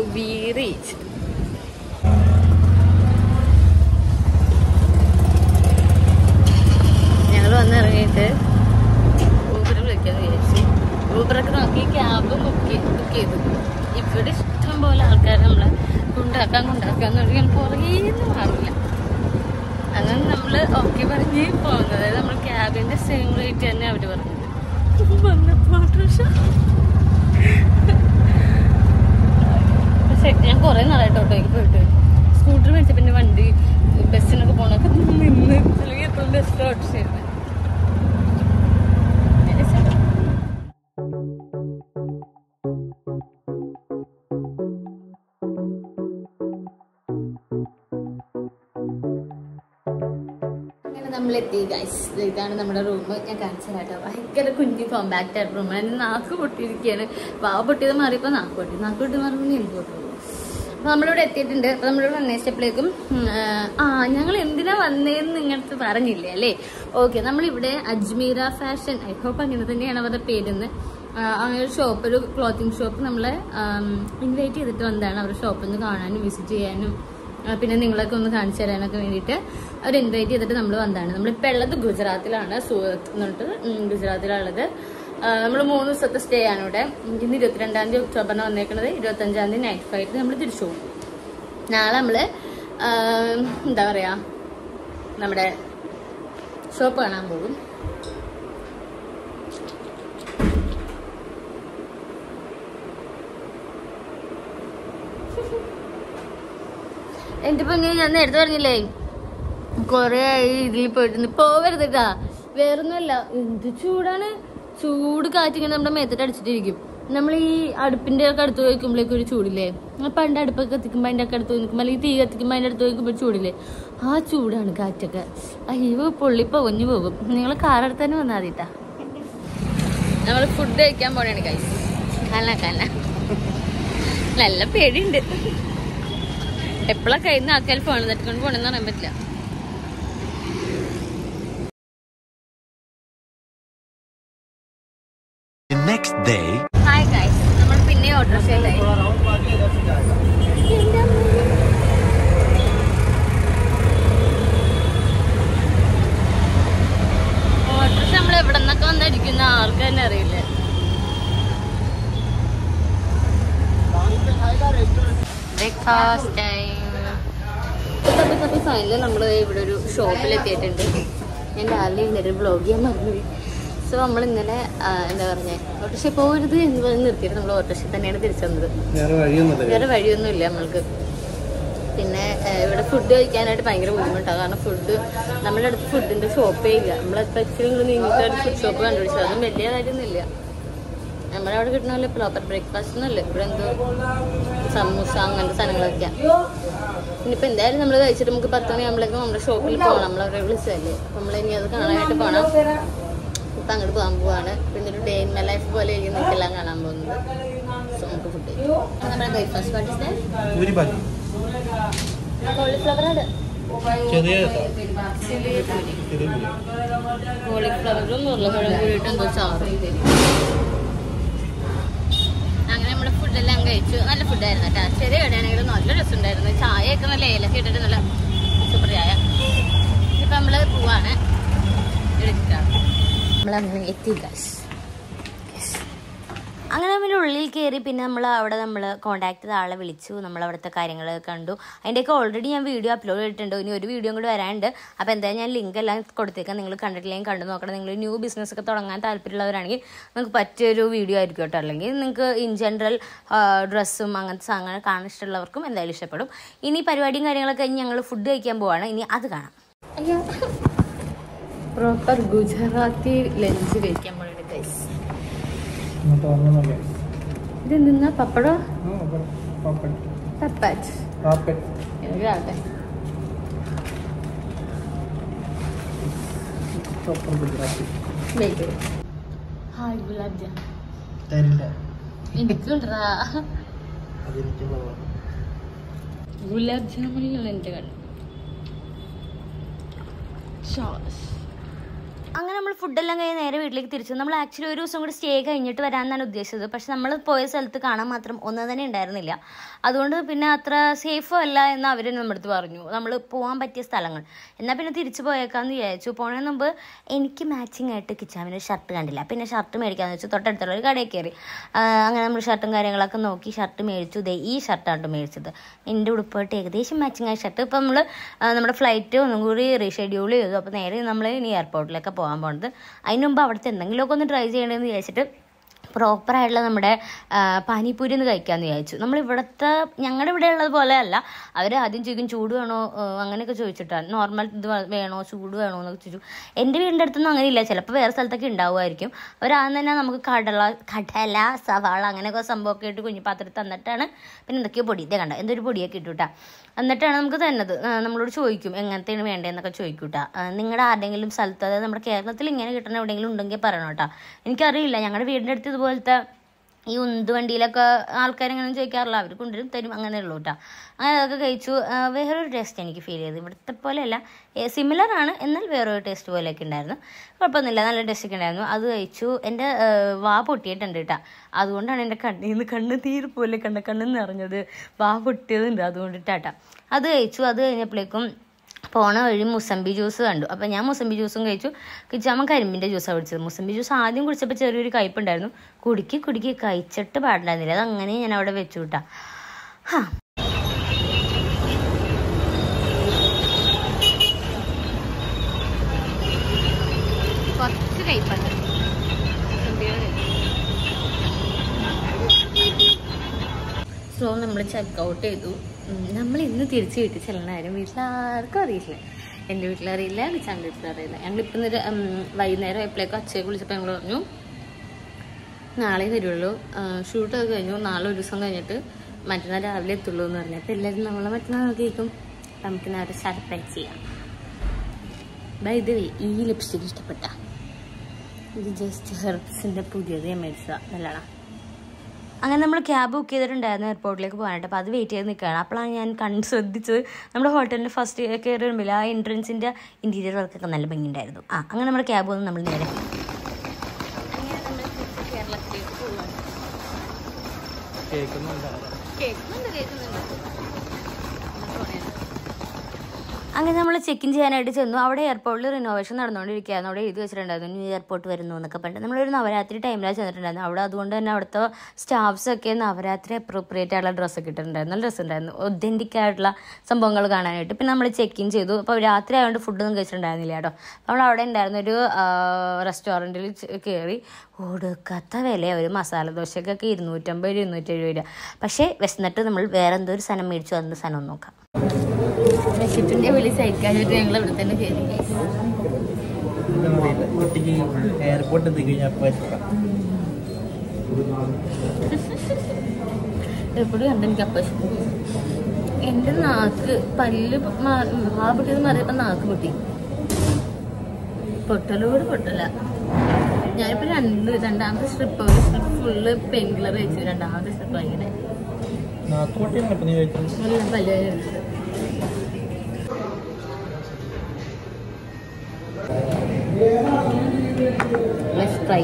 V reach ഞങ്ങൾ വന്നിറങ്ങിയിട്ട് Uber വിളിക്കാന്ന് വിചാരിച്ചു ഊബറൊക്കെ നോക്കി ക്യാബ് ബുക്ക് ബുക്ക് ചെയ്തു ഇവിടെ ഇഷ്ടം പോലെ ആൾക്കാർ നമ്മളെ കൊണ്ടാക്കാൻ കൊണ്ടാക്കാൻ തുടങ്ങി പുറകേന്ന് മാറില്ല അങ്ങനെ നമ്മൾ ഓക്കെ പറഞ്ഞ് പോകുന്നത് അതായത് നമ്മൾ ക്യാബിന്റെ സെയിം റേറ്റ് തന്നെ അവര് പറഞ്ഞത് വന്നപ്പോ ഓട്ടോറിക്ഷ പക്ഷെ ഞാൻ കുറെ നാളായിട്ട് ഓട്ടോയ്ക്ക് പോയിട്ട് സ്കൂട്ടർ മേടിച്ച പിന്നെ വണ്ടി ബസ്സിനൊക്കെ പോണൊക്കെ നിന്ന് അല്ലെങ്കിൽ എപ്പോഴും ബസ്സിൽ ഓട്ടോ ചെയ്യുന്നത് അങ്ങനെ നമ്മൾ എത്തി ഗൈസ് ഇതാണ് നമ്മുടെ റൂം ഞാൻ കാണിച്ചു കേട്ടോ ഭയങ്കര കുഞ്ഞു കോമ്പാക്റ്റ് ആയിട്ട് റൂം അതിന് നാക്ക് പൊട്ടിയിരിക്കുകയാണ് വാവ് പൊട്ടിയത് മാറിയപ്പോൾ നാക്ക് പൊട്ടി നാക്ക് പൊട്ടി മാറുമ്പോൾ എനിക്ക് പൊട്ടുള്ളൂ അപ്പോൾ നമ്മളിവിടെ എത്തിയിട്ടുണ്ട് അപ്പോൾ നമ്മളിവിടെ അന്വേഷിച്ചപ്പോഴേക്കും ഉം, ആ ഞങ്ങൾ എന്തിനാ വന്നേന്ന് നിങ്ങളടുത്ത് പറഞ്ഞില്ലേ അല്ലേ ഓക്കെ നമ്മളിവിടെ അജ്മീര ഫാഷൻ ഐ ഹോപ്പ് അങ്ങനെ തന്നെയാണ് അവരുടെ പേരെന്ന് ആ, അങ്ങനെ ഒരു ഷോപ്പ് ഒരു ക്ലോത്തിങ് ഷോപ്പ് നമ്മളെ ഇൻവൈറ്റ് ചെയ്തിട്ട് വന്നതാണ് അവരുടെ ഷോപ്പിൽ നിന്ന് കാണാനും വിസിറ്റ് ചെയ്യാനും ആ, പിന്നെ നിങ്ങളൊക്കെ ഒന്ന് കാണിച്ചു തരാനൊക്കെ വേണ്ടിയിട്ട് അവർ ഇൻവൈറ്റ് ചെയ്തിട്ട് നമ്മൾ വന്നതാണ് നമ്മളിപ്പോൾ ഉള്ളത് ഗുജറാത്തിലാണ് സൂറത്ത് എന്ന് പറഞ്ഞിട്ട് ഉം, ഗുജറാത്തിലുള്ളത് നമ്മൾ മൂന്ന് ദിവസത്തെ സ്റ്റേ ആണ് ഇവിടെ ഇന്ന് ഇരുപത്തിരണ്ടാം തീയതി ഒക്ടോബറിന് വന്നേക്കുന്നത് ഇരുപത്തഞ്ചാം തീയതി നൈറ്റ് ഫ്ലൈറ്റ് നമ്മൾ തിരിച്ചു പോകും നാളെ നമ്മൾ എന്താ പറയാ നമ്മുടെ ഷോപ്പ് കാണാൻ പോകും എന്റെ പൊന്നെ ഞാൻ നേരത്തെ പറഞ്ഞില്ലേ കൊറേ ആയി ഇതിൽ പോയിട്ടുണ്ട് പോവരുത് കേട്ടാ വേറൊന്നുമല്ല എന്ത് ചൂടാണ് ചൂട് കാറ്റിങ്ങനെ നമ്മുടെ മേത്തിട്ട് അടിച്ചിട്ടിരിക്കും നമ്മൾ ഈ അടുപ്പിന്റെ ഒക്കെ അടുത്ത് വയ്ക്കുമ്പോഴേക്കും ഒരു ചൂടില്ലേ ആ പണ്ട് അടുപ്പൊക്കെ കത്തിക്കുമ്പോൾ അതിന്റെ ഒക്കെ അടുത്ത് നിൽക്കുമ്പോൾ അല്ലെങ്കിൽ തീ കത്തിക്കുമ്പോൾ അതിന്റെ അടുത്ത് വയ്ക്കുമ്പോൾ ചൂടില്ലേ ആ ചൂടാണ് കാറ്റൊക്കെ അയ്യോ പൊള്ളി പൊകഞ്ഞു പോകും നിങ്ങൾ കാറടുത്ത് തന്നെ വന്നാൽ മതിട്ടാ നമ്മൾ ഫുഡ് കഴിക്കാൻ പോണേണ് കൈസ് കല്ല കല്ല നല്ല പേടിയുണ്ട് എപ്പോഴാ കയ്യിൽ നിന്ന് ആൾക്കാർ ഫോൺ തട്ടിക്കൊണ്ട് പോണെന്ന് പറയാൻ പറ്റില്ല The next day, hi guys നമ്മൾ പിന്നെ ഓട്ടോറിക്ഷയിലായി ഓട്ടോറിക്ഷ നമ്മൾ എവിടെ നിന്നൊക്കെ വന്നടിക്കുന്ന ആർക്ക് തന്നെ അറിയില്ല ബ്രേക്ക്ഫാസ്റ്റ് ടൈം ഫൈനലി നമ്മൾ ഇവിടെ ഒരു ഷോപ്പിൽ എത്തിയിട്ടുണ്ട് ഞാൻ രാവിലെ ഇന്നലെ ബ്ലോഗ് ചെയ്യാൻ മറന്നുപോയി സോ നമ്മൾ ഇന്നലെ ആ, എന്താ പറഞ്ഞേ ഓട്ടോറിക്ഷ പോകരുത് എന്ന് പറഞ്ഞ് നിർത്തിയിട്ട് നമ്മൾ ഓട്ടോറിക്ഷ തന്നെയാണ് തിരിച്ചു വന്നത് വേറെ വഴിയൊന്നുമില്ല വേറെ വഴിയൊന്നുമില്ല നമ്മൾക്ക് പിന്നെ ഏഹ്, ഇവിടെ ഫുഡ് കഴിക്കാനായിട്ട് ഭയങ്കര ബുദ്ധിമുട്ടാണ് കാരണം ഫുഡ് നമ്മുടെ അടുത്ത് ഫുഡിന്റെ ഷോപ്പേ ഇല്ല നമ്മളിപ്പോൾ ഇച്ചിരി ഇങ്ങോട്ട് നീങ്ങിയിട്ട് ഒരു ഫുഡ് ഷോപ്പ് കണ്ടുപിടിച്ചത് അതും വലിയ കാര്യമൊന്നുമില്ല നമ്മുടെ അവിടെ കിട്ടുന്ന പോലെ പ്രോപ്പർ ബ്രേക്ക്ഫാസ്റ്റ് ഒന്നുമില്ല ഇവിടെ എന്തോ സമൂസ അങ്ങനത്തെ സാധനങ്ങളൊക്കെയാണ് ഇനിയിപ്പോൾ എന്തായാലും നമ്മൾ കഴിച്ചിട്ട് നമുക്ക് പത്ത് മണിയാകുമ്പോഴേക്കും നമ്മുടെ ഷോപ്പിൽ പോകണം നമ്മളവരെ വിളിച്ചതല്ലേ അപ്പം നമ്മൾ ഇനി അത് കാണാനായിട്ട് പോകണം ഇപ്പം അങ്ങോട്ട് പോകാൻ പോവാണ് പിന്നെ ഒരു ഡേ ഇൻ മൈ ലൈഫ് പോലെ ആയിരിക്കും നിങ്ങൾക്കെല്ലാം കാണാൻ പോകുന്നത് സോ നമുക്ക് ഫുഡ് കഴിക്കാം നമ്മുടെ ബ്രേക്ക്ഫാസ്റ്റ് പാർട്ടിസ് ഭൂരിഭാഗം കോളിഫ്ലവർ ആണ് ചെറിയ കോളിഫ്ലവറും ഉരുളക്കിഴങ്ങും കൂടിയിട്ട് എന്തോ ചാറ് അങ്ങനെ നമ്മുടെ ഫുഡെല്ലാം കഴിച്ചു നല്ല ഫുഡായിരുന്നു കേട്ടോ ചെറിയ കടയാണെങ്കിലും നല്ല രസമുണ്ടായിരുന്നു ചായയൊക്കെ നല്ല ഏലൊക്കെ ഇട്ടിട്ട് നല്ല സൂപ്പർ ചായ ഇപ്പം നമ്മൾ പോവാണ് എടുക്കാം നമ്മളങ്ങനെ എത്തി ഗൈസ് അങ്ങനെ നമ്മൾ ഉള്ളിൽ കയറി പിന്നെ നമ്മൾ അവിടെ നമ്മൾ കോൺടാക്ട് ചെയ്ത ആളെ വിളിച്ചു നമ്മൾ അവിടുത്തെ കാര്യങ്ങൾ കണ്ടു അതിൻ്റെയൊക്കെ ഓൾറെഡി ഞാൻ വീഡിയോ അപ്ലോഡ് ചെയ്തിട്ടുണ്ട് ഇനി ഒരു വീഡിയോ കൂടി വരാനുണ്ട് അപ്പോൾ എന്തായാലും ഞാൻ ലിങ്ക് എല്ലാം കൊടുത്തേക്കാം നിങ്ങൾ കണ്ടിട്ടില്ലെങ്കിൽ കണ്ടു നോക്കണം നിങ്ങൾ ന്യൂ ബിസിനസ് ഒക്കെ തുടങ്ങാൻ താല്പര്യമുള്ളവരാണെങ്കിൽ നിങ്ങൾക്ക് പറ്റിയൊരു വീഡിയോ ആയിരിക്കും കേട്ടോ അല്ലെങ്കിൽ നിങ്ങൾക്ക് ഇൻ ജനറൽ ഡ്രസ്സും അങ്ങനത്തെ സാധനങ്ങൾ കാണാൻ ഇഷ്ടമുള്ളവർക്കും എന്തായാലും ഇഷ്ടപ്പെടും ഇനി പരിപാടിയും കാര്യങ്ങളൊക്കെ കഴിഞ്ഞ് ഞങ്ങൾ ഫുഡ് കഴിക്കാൻ പോവാണ് ഇനി അത് കാണാം അയ്യോ പ്രോപ്പർ ഗുജറാത്തി ലഞ്ച് കഴിക്കാൻ പോണുണ്ട് ഗൈസ് ഇത് നിന്ന പപ്പടോ പപ്പാറ്റ് എനിക്ക് കാണട്ടെ വെയിറ്റ് ഹായ് ഗുലാബ് ജാം തരില്ല എനിക്കുണ്ടാ അതെനിക്ക് ഗുലാബ് ജാമുനിലാണ് എൻ്റെ കണ്ണ് ഷോസ് അങ്ങനെ നമ്മൾ ഫുഡെല്ലാം കഴിഞ്ഞ് നേരെ വീട്ടിലേക്ക് തിരിച്ചു നമ്മൾ ആക്ച്വലി ഒരു ദിവസം കൂടി സ്റ്റേ കഴിഞ്ഞിട്ട് വരാമെന്നാണ് ഉദ്ദേശിച്ചത് പക്ഷെ നമ്മൾ പോയ സ്ഥലത്ത് കാണാൻ മാത്രം ഒന്നും തന്നെ ഉണ്ടായിരുന്നില്ല അതുകൊണ്ട് പിന്നെ അത്ര സേഫും അല്ല എന്ന് അവർ നമ്മുടെ അടുത്ത് പറഞ്ഞു നമ്മൾ പോകാൻ പറ്റിയ സ്ഥലങ്ങൾ എന്നാൽ പിന്നെ തിരിച്ചു പോയേക്കാന്ന് വിചാരിച്ചു പോണതിന് മുമ്പ് എനിക്ക് മാച്ചിങ് ആയിട്ട് കിച്ചാമിന് ഷർട്ട് കണ്ടില്ല പിന്നെ ഷർട്ട് മേടിക്കാന്ന് വെച്ചു തൊട്ടടുത്തുള്ള ഒരു കടയിൽ കയറി ആ, അങ്ങനെ നമ്മൾ ഷർട്ടും കാര്യങ്ങളൊക്കെ നോക്കി ഷർട്ട് മേടിച്ചു ദേ ഈ ഷർട്ടാണ് മേടിച്ചത് എൻ്റെ ഉടുപ്പായിട്ട് ഏകദേശം മാച്ചിങ് ആയ ഷർട്ട് ഇപ്പം നമ്മൾ നമ്മുടെ ഫ്ലൈറ്റ് ഒന്നും കൂടി റീഷെഡ്യൂൾ ചെയ്തു അപ്പോൾ നേരെ നമ്മൾ ഇനി എയർപോർട്ടിലേക്ക് പോകാൻ പോകുന്നത് അതിന് മുമ്പ് അവിടുത്തെ എന്തെങ്കിലുമൊക്കെ ഒന്ന് ട്രൈ ചെയ്യണമെന്ന് വിചാരിച്ചിട്ട് പ്രോപ്പറായിട്ടുള്ള നമ്മുടെ ആ, പാനിപ്പൂരി ഒന്ന് കഴിക്കാമെന്ന് വിചാരിച്ചു നമ്മൾ ഇവിടുത്തെ ഞങ്ങളുടെ ഇവിടെ ഉള്ളത് പോലെ അല്ല അവർ ആദ്യം ചോദിക്കും ചൂട് വേണോ ആ, അങ്ങനെയൊക്കെ ചോദിച്ചിട്ടാണ് നോർമൽ ഇത് വേ- വേണോ ചൂട് വേണോ എന്നൊക്കെ ചോദിച്ചു എൻ്റെ വീടിൻ്റെ അടുത്തൊന്നും അങ്ങനെ ഇല്ല ചിലപ്പോൾ വേറെ സ്ഥലത്തൊക്കെ ഉണ്ടാവുമായിരിക്കും അവരാദ്യം തന്നെ നമുക്ക് കടല കടല സവാള അങ്ങനെയൊക്കെ സംഭവമൊക്കെ ഇട്ട് കുഞ്ഞു പാത്രത്തിൽ തന്നിട്ടാണ് പിന്നെ എന്തൊക്കെയോ പൊടി ഇതേ കണ്ട എന്തൊരു പൊടിയൊക്കെ ഇട്ടു കേട്ടോ എന്നിട്ടാണ് നമുക്ക് തന്നത് ആ, നമ്മളോട് ചോദിക്കും എങ്ങനത്തെയാണ് വേണ്ടതെന്നൊക്കെ ചോദിക്കും കേട്ടോ നിങ്ങളുടെ ആരുടെങ്കിലും സ്ഥലത്ത് അതായത് നമ്മുടെ കേരളത്തിൽ ഇങ്ങനെ കിട്ടണ എവിടെയെങ്കിലും ഉണ്ടെങ്കിൽ പറയണം കേട്ടോ എനിക്കറിയില്ല ഞങ്ങളുടെ വീടിൻ്റെ അടുത്ത് ഇതുപോലത്തെ ഈ ഉന്ത് വണ്ടിയിലൊക്കെ ആൾക്കാരെങ്ങനെ ചോദിക്കാറില്ല അവർ കൊണ്ടുവരും തരും അങ്ങനെ ഉള്ളൂ കേട്ടോ അങ്ങനെ അതൊക്കെ കഴിച്ചു ആ, വേറൊരു ടേസ്റ്റ് എനിക്ക് ഫീൽ ചെയ്തു ഇവിടുത്തെ പോലെയല്ല സിമിലർ ആണ് എന്നാൽ വേറൊരു ടേസ്റ്റ് പോലെയൊക്കെ ഉണ്ടായിരുന്നു കുഴപ്പമൊന്നുമില്ല നല്ല ടേസ്റ്റ് ഒക്കെ ഉണ്ടായിരുന്നു അത് കഴിച്ചു എൻ്റെ ആ, വാ പൊട്ടിയിട്ടുണ്ട് കേട്ടോ അതുകൊണ്ടാണ് എൻ്റെ കണ്ണിൽ നിന്ന് കണ്ണ് തീരെ പോലെ കണ്ണ് കണ്ണ് നിറഞ്ഞത് വാ പൊട്ടിയതുണ്ട് അതുകൊണ്ടിട്ടാട്ടാ അത് കഴിച്ചു അത് കഴിഞ്ഞപ്പോഴേക്കും പോണ വഴി മുസമ്പി ജ്യൂസ് കണ്ടു അപ്പം ഞാൻ മുസമ്പി ജ്യൂസും കഴിച്ചു കിച്ചാമ്മ കരിമ്പിൻ്റെ ജ്യൂസാണ് കുടിച്ചത് മുസമ്പി ജ്യൂസ് ആദ്യം കുടിച്ചപ്പോൾ ചെറിയൊരു കയ്പുണ്ടായിരുന്നു കുടുക്കി കുടുക്കി കഴിച്ചിട്ട് പാടില്ലായിരുന്നില്ല അത് അങ്ങനെ ഞാൻ അവിടെ വെച്ചു വിട്ടാ ഹാ കുറച്ച് കഴിപ്പുണ്ട് സോ നമ്മൾ ചെക്ക് ഔട്ട് ചെയ്തു ഉം, നമ്മൾ ഇന്ന് തിരിച്ച് വീട്ടിൽ ചെല്ലണ കാര്യം വീട്ടിൽ ആർക്കും അറിയില്ല എൻ്റെ വീട്ടിലറിയില്ല വിച്ചാൻ്റെ വീട്ടിലറിയില്ല ഞങ്ങളിപ്പം ഇന്നൊരു ഉം, വൈകുന്നേരം എപ്പോഴേക്കും അച്ഛയെ വിളിച്ചപ്പോൾ ഞങ്ങൾ പറഞ്ഞു നാളെ വരുള്ളൂ ഷൂട്ടൊക്കെ കഴിഞ്ഞു നാളെ ഒരു ദിവസം കഴിഞ്ഞിട്ട് മറ്റന്നാൾ രാവിലെ എത്തുള്ളൂ എന്ന് പറഞ്ഞു അപ്പോൾ എല്ലാവരും നമ്മളെ മറ്റന്നാൾ കേൾക്കും നമുക്ക് അവരെ സർപ്രൈസ് ചെയ്യാം ബൈ ദ വേ ഈ ലിപ്സ്റ്റിക് ഇഷ്ടപ്പെട്ട ഇത് ജസ്റ്റ് ഹെർബ്സിൻ്റെ പുതിയത് ഞാൻ മേടിച്ചതാണ് നല്ലതാണ് അങ്ങനെ നമ്മൾ ക്യാബ് ബുക്ക് ചെയ്തിട്ടുണ്ടായിരുന്നു എയർപോർട്ടിലേക്ക് പോകാനായിട്ട് അപ്പോൾ അത് വെയിറ്റ് ചെയ്ത് നിൽക്കുകയാണ് അപ്പോഴാണ് ഞാൻ കണ്ട് ശ്രദ്ധിച്ചത് നമ്മുടെ ഹോട്ടലിൻ്റെ ഫസ്റ്റ് കയറി വരുമ്പോൾ ആ എൻട്രൻസിൻ്റെ ഇൻറ്റീരിയർ വർക്കൊക്കെ നല്ല ഭംഗിയുണ്ടായിരുന്നു ആ അങ്ങനെ നമ്മുടെ ക്യാബ് വന്ന് നമ്മൾ നേരെ അങ്ങനെ നമ്മൾ കേരളത്തിലേക്ക് പോവുകയാണ് കേൾക്കുന്നുണ്ട് കേൾക്കുന്നുണ്ട് കേൾക്കുന്നുണ്ട് അങ്ങനെ നമ്മൾ ചെക്ക് ഇൻ ചെയ്യാനായിട്ട് ചെന്നു അവിടെ എയർപോർട്ടിൽ റിനോവേഷൻ നടന്നുകൊണ്ടിരിക്കുകയായിരുന്നു അവിടെ എഴുതി വെച്ചിട്ടുണ്ടായിരുന്നു ന്യൂ എയർപോർട്ട് വരുന്നു എന്നൊക്കെ പറഞ്ഞിട്ട് നമ്മളൊരു നവരാത്രി ടൈമിലാണ് ചെന്നിട്ടുണ്ടായിരുന്നു അവിടെ അതുകൊണ്ട് തന്നെ അവിടുത്തെ സ്റ്റാഫ്സ് ഒക്കെ നവരാത്രി അപ്രോപ്രിയേറ്റ് ആയിട്ടുള്ള ഡ്രസ്സൊക്കെ ഇട്ടിട്ടുണ്ടായിരുന്നു നല്ല ഡ്രസ്സ് ഉണ്ടായിരുന്നു ഒതൻറ്റിക് ആയിട്ടുള്ള സംഭവങ്ങൾ കാണാനായിട്ട് പിന്നെ നമ്മൾ ചെക്ക് ഇൻ ചെയ്തു അപ്പോൾ രാത്രി ആയതുകൊണ്ട് ഫുഡൊന്നും കഴിച്ചിട്ടുണ്ടായിരുന്നില്ല കേട്ടോ നമ്മൾ അവിടെ ഉണ്ടായിരുന്ന ഒരു റെസ്റ്റോറൻറ്റിൽ കയറി ഒടുക്കത്ത വില ഒരു മസാല ദോശക്കൊക്കെ ഇരുന്നൂറ്റമ്പത് ഇരുന്നൂറ്റി എഴുപത് രൂപ പക്ഷേ വിശന്നിട്ട് നമ്മൾ വേറെ എന്തോ ഒരു സാധനം മേടിച്ചു അതിൻ്റെ സാധനം ഒന്ന് നോക്കാം വിശപ്പിന്റെ വിളി സഹിക്കാനായിട്ട് ഞങ്ങൾ ഇവിടെ തന്നെ കയറി എന്താണെന്നറിയില്ല കുട്ടിക്ക് എയർപോർട്ട് എത്തി കഴിഞ്ഞാൽ അപ്പോൾ എത്താം എപ്പോഴും കണ്ട എനിക്ക് അപ്പം എൻ്റെ നാക്ക് പല്ല് മാ- ആ പൊട്ടിയത് മാറിയപ്പോ നാക്ക് പൊട്ടി പൊട്ടലോട് പൊട്ടല ഞാനിപ്പോ രണ്ട് രണ്ടാമത്തെ സ്ട്രിപ്പ് ഒരു സ്ട്രിപ്പ് ഫുള്ള് പെയിൻ കില്ലർ വെച്ചു രണ്ടാമത്തെ സ്ട്രിപ്പ് ഭയങ്കര നാക്കുപൊട്ടിയാണ് ഇപ്പം നീ കഴിച്ചത് നല്ല പല്ല് വേദന എടുത്തത്. Let's try.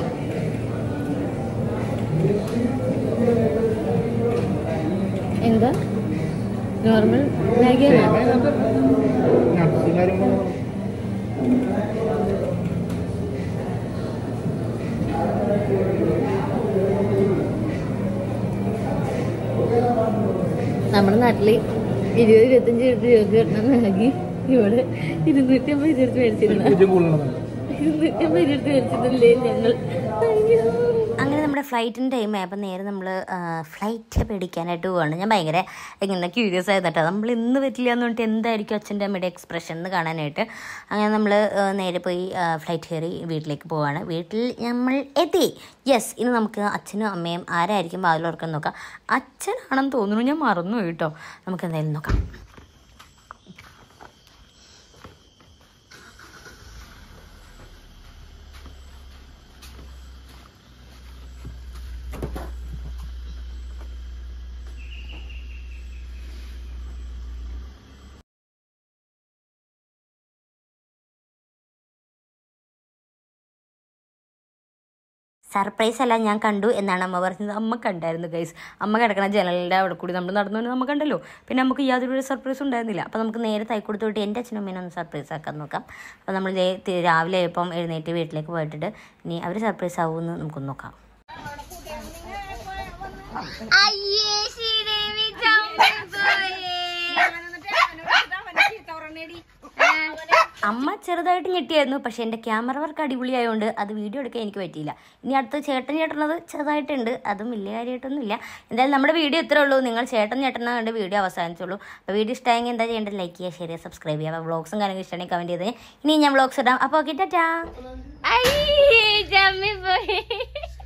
എന്താ നോർമൽ മാഗിയാണോ നട്സും കാര്യങ്ങളും നമ്മുടെ നാട്ടില് ഇരുപത് ഇരുപത്തഞ്ച് രൂപ കിട്ടണ മാഗി ഇവിടെ ഇരുന്നൂറ്റി അമ്പത് ഇരുപത്തി മേടിച്ചിരുന്ന പൂജ്യം കൂടുതലാണ് ഇരുന്നൂറ്റി അമ്പത് ഇരുപത്തി മേടിച്ചിട്ടില്ലേ ഞങ്ങൾ അയ്യോ അങ്ങനെ നമ്മുടെ ഫ്ലൈറ്റിൻ്റെ ടൈം ആയപ്പോൾ നേരെ നമ്മൾ ഫ്ലൈറ്റ് പിടിക്കാനായിട്ട് പോവാണ് ഞാൻ ഭയങ്കര ഇങ്ങനെ ക്യൂരിയസ് ആയിരുന്നു കേട്ടോ നമ്മൾ ഇന്ന് പറ്റില്ല എന്ന് പറഞ്ഞിട്ട് എന്തായിരിക്കും അച്ഛൻ്റെ അമ്മയുടെ എക്സ്പ്രഷൻ എന്ന് കാണാനായിട്ട് അങ്ങനെ നമ്മൾ നേരെ പോയി ഫ്ലൈറ്റ് കയറി വീട്ടിലേക്ക് പോവാണ് വീട്ടിൽ നമ്മൾ എത്തി യെസ് ഇനി നമുക്ക് അച്ഛനും അമ്മയും ആരായിരിക്കും വാതിലോർക്കാൻ നോക്കാം അച്ഛനാണെന്ന് തോന്നുന്നു ഞാൻ മറന്നു പോയി കേട്ടോ നമുക്ക് എന്തായാലും നോക്കാം സർപ്രൈസ് അല്ല ഞാൻ കണ്ടു എന്നാണ് അമ്മ പറഞ്ഞത് അമ്മ കണ്ടായിരുന്നു ഗൈസ് അമ്മ കിടക്കണ ജനലിൻ്റെ അവിടെ കൂടി നമ്മൾ നടന്നു വന്ന് നമ്മൾ കണ്ടല്ലോ പിന്നെ നമുക്ക് യാതൊരു സർപ്രൈസ് ഉണ്ടായിരുന്നില്ല അപ്പോൾ നമുക്ക് നേരെ തൈക്കൊടുത്ത് വിട്ട് എൻ്റെ അച്ഛനും അമ്മേനെ ഒന്ന് സർപ്രൈസ് ആക്കാൻ നോക്കാം അപ്പോൾ നമ്മൾ ദേ തി- രാവിലെ ഇപ്പം എഴുന്നേറ്റ് വീട്ടിലേക്ക് പോയിട്ടിട്ട് ഇനി അവർ സർപ്രൈസ് ആവുമെന്ന് നമുക്കൊന്ന് നോക്കാം അമ്മ ചെറുതായിട്ട് ഞെട്ടിയായിരുന്നു പക്ഷെ എൻ്റെ ക്യാമറ വർക്ക് അടിപൊളിയായതുകൊണ്ട് അത് വീഡിയോ എടുക്കാൻ എനിക്ക് പറ്റിയില്ല ഇനി അടുത്ത് ചേട്ടൻ ചേട്ടനത് ചെറുതായിട്ടുണ്ട് അതും വലിയ കാര്യമായിട്ടൊന്നുമില്ല എന്തായാലും നമ്മുടെ വീഡിയോ ഇത്രേ ഉള്ളൂ നിങ്ങൾ ചേട്ടൻ ചേട്ടനെ കണ്ട് വീഡിയോ അവസാനിച്ചുള്ളൂ അപ്പോൾ വീഡിയോ ഇഷ്ടമായെങ്കിൽ എന്താ ചെയ്യേണ്ടത് ലൈക്ക് ചെയ്യുക ഷെയർ ചെയ്യുക സബ്സ്ക്രൈബ് ചെയ്യുക അപ്പോൾ വ്ളോഗ്സും കാര്യങ്ങളും ഇഷ്ടമാണെങ്കിൽ കമൻറ്റ് ചെയ്ത് ഇനി ഞാൻ വ്ളോഗ്സ് ഇടാം അപ്പോൾ ഓക്കെ ടാറ്റാ പോയി